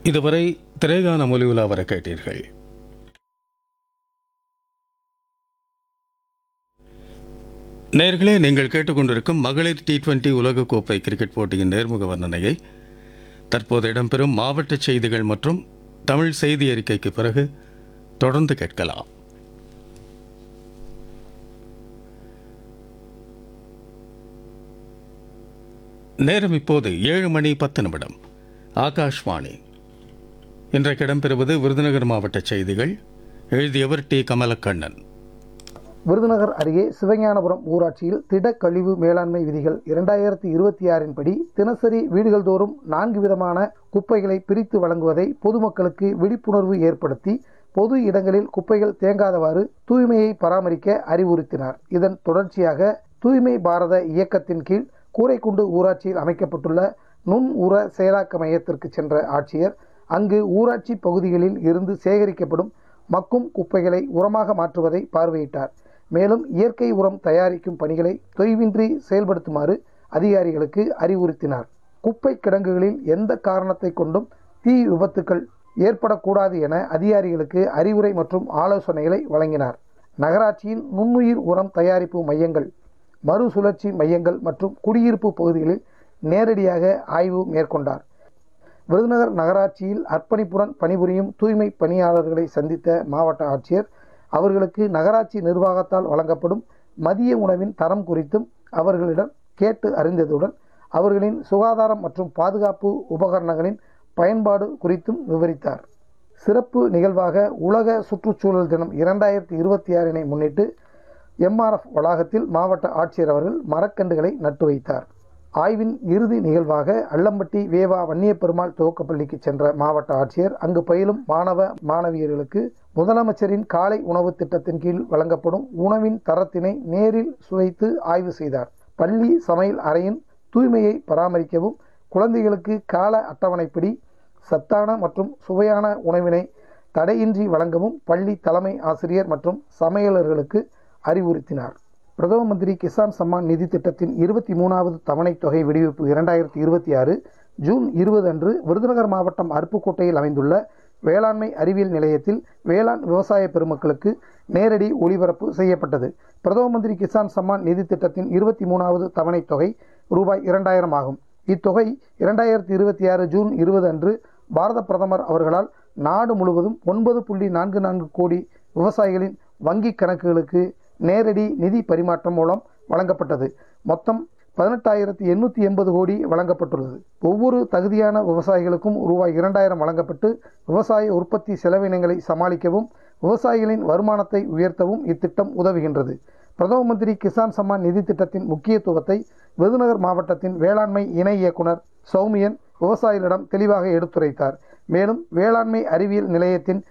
இதுவரை திரைகான மொழிவில் அவரை கேட்டீர்கள் நேர்களே நீங்கள் கேட்டுக்கொண்டிருக்கும் மகளிர் டி டுவெண்டி உலகக்கோப்பை கிரிக்கெட் போட்டியின் நேர்முக வர்ணனையை தற்போது இடம்பெறும் மாவட்ட செய்திகள் மற்றும் தமிழ் செய்தி அறிக்கைக்கு பிறகு தொடர்ந்து கேட்கலாம் நேரம் இப்போது ஏழு மணி பத்து நிமிடம் ஆகாஷ்வாணி இன்றைக்கு இடம்பெறுவது விருதுநகர் மாவட்ட செய்திகள் எழுதியவர் டி கமலக்கண்ணன் விருதுநகர் அருகே சிவஞானபுரம் ஊராட்சியில் திடக்கழிவு மேலாண்மை விதிகள் இரண்டாயிரத்தி இருபத்தி ஆறின் படி தினசரி வீடுகள் தோறும் நான்கு விதமான குப்பைகளை பிரித்து வழங்குவதை பொதுமக்களுக்கு விழிப்புணர்வு ஏற்படுத்தி பொது இடங்களில் குப்பைகள் தேங்காதவாறு தூய்மையை பராமரிக்க அறிவுறுத்தினார் இதன் தொடர்ச்சியாக தூய்மை பாரத இயக்கத்தின் கீழ் கூரைக்குண்டு ஊராட்சியில் அமைக்கப்பட்டுள்ள நுண் உர செயலாக்க மையத்திற்கு சென்ற ஆட்சியர் அங்கு ஊராட்சி பகுதிகளில் இருந்து சேகரிக்கப்படும் மக்கும் குப்பைகளை உரமாக மாற்றுவதை பார்வையிட்டார் மேலும் இயற்கை உரம் தயாரிக்கும் பணிகளை தொய்வின்றி செயல்படுத்துமாறு அதிகாரிகளுக்கு அறிவுறுத்தினார் குப்பை கிடங்குகளில் எந்த காரணத்தை கொண்டும் தீ விபத்துக்கள் ஏற்படக்கூடாது என அதிகாரிகளுக்கு அறிவுரை மற்றும் ஆலோசனைகளை வழங்கினார் நகராட்சியின் நுண்ணுயிர் உரம் தயாரிப்பு மையங்கள் மறுசுழற்சி மையங்கள் மற்றும் குடியிருப்பு பகுதிகளில் நேரடியாக ஆய்வு மேற்கொண்டார் விருதுநகர் நகராட்சியில் அர்ப்பணிப்புடன் பணிபுரியும் தூய்மை பணியாளர்களை சந்தித்த மாவட்ட ஆட்சியர் அவர்களுக்கு நகராட்சி நிர்வாகத்தால் வழங்கப்படும் மதிய உணவின் தரம் குறித்தும் அவர்களிடம் கேட்டு அறிந்ததுடன் அவர்களின் சுகாதாரம் மற்றும் பாதுகாப்பு உபகரணங்களின் பயன்பாடு குறித்தும் விவரித்தார் சிறப்பு நிகழ்வாக உலக சுற்றுச்சூழல் தினம் இரண்டாயிரத்தி இருபத்தி ஆறினை முன்னிட்டு எம்ஆர்எஃப் வளாகத்தில் மாவட்ட ஆட்சியர் அவர்கள் மரக்கன்றுகளை நட்டு வைத்தார் ஆய்வின் இறுதி நிகழ்வாக அல்லம்பட்டி வேவா வன்னியப்பெருமாள் துவக்கப்பள்ளிக்கு சென்ற மாவட்ட ஆட்சியர் அங்கு பயிலும் மாணவ மாணவியர்களுக்கு முதலமைச்சரின் காலை உணவு திட்டத்தின் கீழ் வழங்கப்படும் உணவின் தரத்தினை நேரில் சுவைத்து ஆய்வு செய்தார் பள்ளி சமையல் அறையின் தூய்மையை பராமரிக்கவும் குழந்தைகளுக்கு கால அட்டவணைப்படி சத்தான மற்றும் சுவையான உணவினை தடையின்றி வழங்கவும் பள்ளி தலைமை ஆசிரியர் மற்றும் சமையலர்களுக்கு அறிவுறுத்தினார் பிரதம மந்திரி கிசான் சம்மான் நிதி திட்டத்தின் இருபத்தி மூணாவது தவணைத் தொகை விடுவிப்பு இரண்டாயிரத்தி இருபத்தி ஆறு ஜூன் இருபது அன்று விருதுநகர் மாவட்டம் அருப்புக்கோட்டையில் அமைந்துள்ள வேளாண்மை அறிவியல் நிலையத்தில் வேளாண் விவசாய பெருமக்களுக்கு நேரடி ஒளிபரப்பு செய்யப்பட்டது பிரதம மந்திரி கிசான் சம்மான் நிதி திட்டத்தின் இருபத்தி மூணாவது தவணைத் தொகை ரூபாய் இரண்டாயிரம் ஆகும் இத்தொகை இரண்டாயிரத்தி இருபத்தி ஆறு ஜூன் இருபது அன்று பாரத பிரதமர் அவர்களால் நாடு முழுவதும் ஒன்பது புள்ளி நான்கு நான்கு கோடி விவசாயிகளின் வங்கிக் கணக்குகளுக்கு நேரடி நிதி பரிமாற்றம் மூலம் வழங்கப்பட்டது மொத்தம் பதினெட்டாயிரத்தி எண்ணூற்றி எண்பது கோடி வழங்கப்பட்டுள்ளது ஒவ்வொரு தகுதியான விவசாயிகளுக்கும் ரூபாய் இரண்டாயிரம் வழங்கப்பட்டு விவசாய உற்பத்தி செலவினங்களை சமாளிக்கவும் விவசாயிகளின் வருமானத்தை உயர்த்தவும் இத்திட்டம் உதவுகின்றது பிரதம மந்திரி கிசான் சம்மான் நிதி திட்டத்தின் முக்கியத்துவத்தை விருதுநகர் மாவட்டத்தின் வேளாண்மை இணை இயக்குனர் சௌமியன் விவசாயிகளிடம் தெளிவாக எடுத்துரைத்தார் மேலும் வேளாண்மை அறிவியல் நிலையத்தின்